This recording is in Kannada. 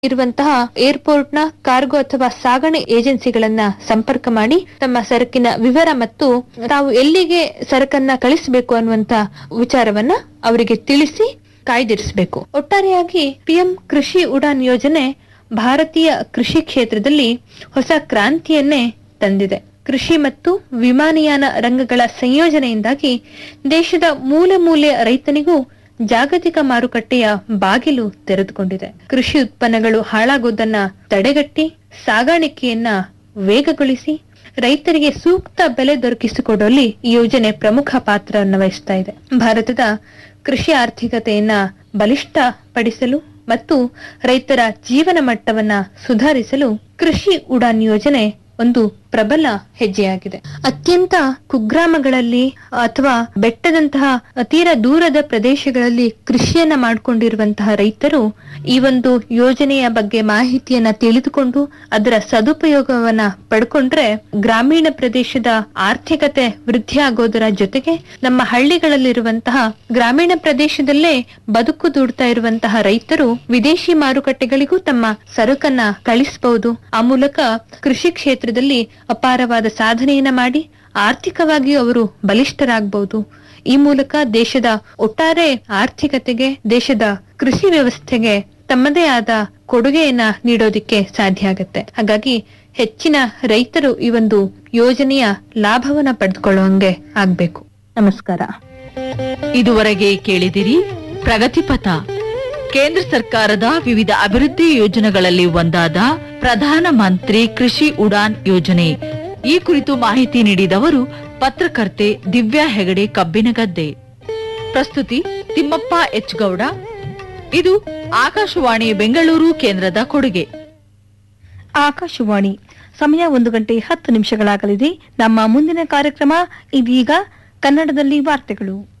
ಇರುವಂತಹ ಏರ್ಪೋರ್ಟ್ ನ ಕಾರ್ಗೋ ಅಥವಾ ಸಾಗಣೆ ಏಜೆನ್ಸಿಗಳನ್ನ ಸಂಪರ್ಕ ಮಾಡಿ ತಮ್ಮ ಸರಕಿನ ವಿವರ ಮತ್ತು ತಾವು ಎಲ್ಲಿಗೆ ಸರಕನ್ನ ಕಳಿಸಬೇಕು ಅನ್ನುವಂತ ವಿಚಾರವನ್ನ ಅವರಿಗೆ ತಿಳಿಸಿ ಕಾಯ್ದಿರಿಸಬೇಕು ಒಟ್ಟಾರೆಯಾಗಿ ಪಿಎಂ ಕೃಷಿ ಉಡಾನ್ ಯೋಜನೆ ಭಾರತೀಯ ಕೃಷಿ ಕ್ಷೇತ್ರದಲ್ಲಿ ಹೊಸ ಕ್ರಾಂತಿಯನ್ನೇ ತಂದಿದೆ ಕೃಷಿ ಮತ್ತು ವಿಮಾನಯಾನ ರಂಗಗಳ ಸಂಯೋಜನೆಯಿಂದಾಗಿ ದೇಶದ ಮೂಲೆ ಮೂಲೆಯ ರೈತನಿಗೂ ಜಾಗತಿಕ ಮಾರುಕಟ್ಟೆಯ ಬಾಗಿಲು ತೆರೆದುಕೊಂಡಿದೆ ಕೃಷಿ ಉತ್ಪನ್ನಗಳು ಹಾಳಾಗೋದನ್ನ ತಡೆಗಟ್ಟಿ ಸಾಗಾಣಿಕೆಯನ್ನ ವೇಗಗೊಳಿಸಿ ರೈತರಿಗೆ ಸೂಕ್ತ ಬೆಲೆ ದೊರಕಿಸಿಕೊಡುವಲ್ಲಿ ಈ ಯೋಜನೆ ಪ್ರಮುಖ ಪಾತ್ರವನ್ನು ವಹಿಸ್ತಾ ಇದೆ ಭಾರತದ ಕೃಷಿ ಆರ್ಥಿಕತೆಯನ್ನ ಬಲಿಷ್ಠಪಡಿಸಲು ಮತ್ತು ರೈತರ ಜೀವನ ಮಟ್ಟವನ್ನ ಸುಧಾರಿಸಲು ಕೃಷಿ ಉಡಾನ್ ಯೋಜನೆ ಒಂದು ಪ್ರಬಲ ಹೆಜ್ಜೆಯಾಗಿದೆ ಅತ್ಯಂತ ಕುಗ್ರಾಮಗಳಲ್ಲಿ ಅಥವಾ ಬೆಟ್ಟದಂತಹ ತೀರ ದೂರದ ಪ್ರದೇಶಗಳಲ್ಲಿ ಕೃಷಿಯನ್ನ ಮಾಡಿಕೊಂಡಿರುವಂತಹ ರೈತರು ಈ ಒಂದು ಯೋಜನೆಯ ಬಗ್ಗೆ ಮಾಹಿತಿಯನ್ನ ತಿಳಿದುಕೊಂಡು ಅದರ ಸದುಪಯೋಗವನ್ನ ಪಡ್ಕೊಂಡ್ರೆ ಗ್ರಾಮೀಣ ಪ್ರದೇಶದ ಆರ್ಥಿಕತೆ ವೃದ್ಧಿ ಆಗೋದರ ಜೊತೆಗೆ ನಮ್ಮ ಹಳ್ಳಿಗಳಲ್ಲಿರುವಂತಹ ಗ್ರಾಮೀಣ ಪ್ರದೇಶದಲ್ಲೇ ಬದುಕು ದೂಡ್ತಾ ಇರುವಂತಹ ರೈತರು ವಿದೇಶಿ ಮಾರುಕಟ್ಟೆಗಳಿಗೂ ತಮ್ಮ ಸರಕನ್ನ ಕಳಿಸಬಹುದು ಆ ಮೂಲಕ ಕೃಷಿ ಕ್ಷೇತ್ರದಲ್ಲಿ ಅಪಾರವಾದ ಸಾಧನೆಯನ್ನ ಮಾಡಿ ಆರ್ಥಿಕವಾಗಿ ಅವರು ಬಲಿಷ್ಠರಾಗಬಹುದು ಈ ಮೂಲಕ ದೇಶದ ಒಟ್ಟಾರೆ ಆರ್ಥಿಕತೆಗೆ ದೇಶದ ಕೃಷಿ ವ್ಯವಸ್ಥೆಗೆ ತಮ್ಮದೇ ಆದ ಕೊಡುಗೆಯನ್ನ ನೀಡೋದಿಕ್ಕೆ ಸಾಧ್ಯ ಆಗತ್ತೆ ಹಾಗಾಗಿ ಹೆಚ್ಚಿನ ರೈತರು ಈ ಒಂದು ಯೋಜನೆಯ ಲಾಭವನ್ನ ಪಡೆದುಕೊಳ್ಳುವಂಗೆ ಆಗ್ಬೇಕು ನಮಸ್ಕಾರ ಇದುವರೆಗೆ ಕೇಳಿದಿರಿ ಪ್ರಗತಿಪಥ ಕೇಂದ್ರ ಸರ್ಕಾರದ ವಿವಿಧ ಅಭಿವೃದ್ಧಿ ಯೋಜನೆಗಳಲ್ಲಿ ಒಂದಾದ ಪ್ರಧಾನ ಮಂತ್ರಿ ಕೃಷಿ ಉಡಾನ್ ಯೋಜನೆ ಈ ಕುರಿತು ಮಾಹಿತಿ ನೀಡಿದವರು ಪತ್ರಕರ್ತೆ ದಿವ್ಯಾ ಹೆಗಡೆ ಕಬ್ಬಿನಗದ್ದೆ ಪ್ರಸ್ತುತಿ ತಿಮ್ಮಪ್ಪ ಎಚ್ ಗೌಡ ಇದು ಆಕಾಶವಾಣಿ ಬೆಂಗಳೂರು ಕೇಂದ್ರದ ಕೊಡುಗೆ ಆಕಾಶವಾಣಿ ಸಮಯ ಒಂದು ಗಂಟೆ ಹತ್ತು ನಿಮಿಷಗಳಾಗಲಿದೆ ನಮ್ಮ ಮುಂದಿನ ಕಾರ್ಯಕ್ರಮ ಇದೀಗ ಕನ್ನಡದಲ್ಲಿ ವಾರ್ತೆಗಳು